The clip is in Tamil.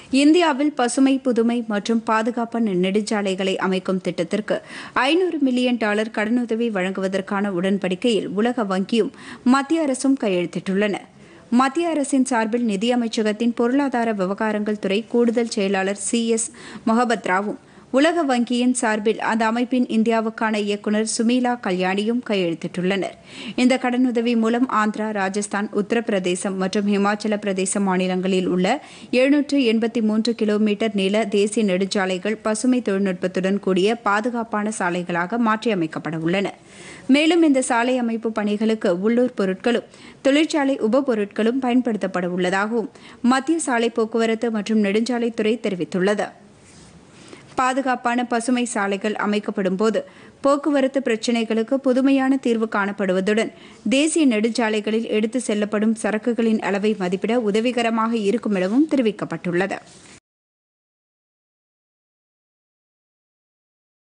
இந்தியாவில் பசுமை புதுமை மற்றும் பாதுகாப்பான நெடுஞ்சாலைகளை அமைக்கும் திட்டத்திற்கு ஐநூறு மில்லியன் டாலர் கடனுதவி வழங்குவதற்கான உடன்படிக்கையில் உலக வங்கியும் மத்திய அரசும் கையெழுத்திட்டுள்ளன மத்திய அரசின் சார்பில் நிதியமைச்சகத்தின் பொருளாதார விவகாரங்கள் துறை கூடுதல் செயலாளர் சி எஸ் மொஹபத்ராவும் உலக வங்கியின் சார்பில் அந்த அமைப்பின் இந்தியாவுக்கான இயக்குநர் சுமீலா கல்யாணியும் கையெழுத்திட்டுள்ளனர் இந்த கடனுதவி மூலம் ஆந்திரா ராஜஸ்தான் உத்தரப்பிரதேசம் மற்றும் ஹிமாச்சல பிரதேச மாநிலங்களில் உள்ள எழுநூற்று எண்பத்தி மூன்று கிலோமீட்டர் நீள தேசிய நெடுஞ்சாலைகள் பசுமை தொழில்நுட்பத்துடன் கூடிய பாதுகாப்பான சாலைகளாக மாற்றியமைக்கப்பட உள்ளன மேலும் இந்த சாலை அமைப்பு பணிகளுக்கு உள்ளூர் பொருட்களும் தொழிற்சாலை உபபொருட்களும் பயன்படுத்தப்பட உள்ளதாகவும் மத்திய சாலை போக்குவரத்து மற்றும் நெடுஞ்சாலைத்துறை தெரிவித்துள்ளது பாதுகாப்பான பசுமை சாலைகள் அமைக்கப்படும் போது போக்குவரத்து பிரச்சினைகளுக்கு புதுமையான தீர்வு காணப்படுவதுடன் தேசிய நெடுஞ்சாலைகளில் எடுத்து செல்லப்படும் சரக்குகளின் அளவை மதிப்பிட உதவிகரமாக இருக்கும் எனவும் தெரிவிக்கப்பட்டுள்ளது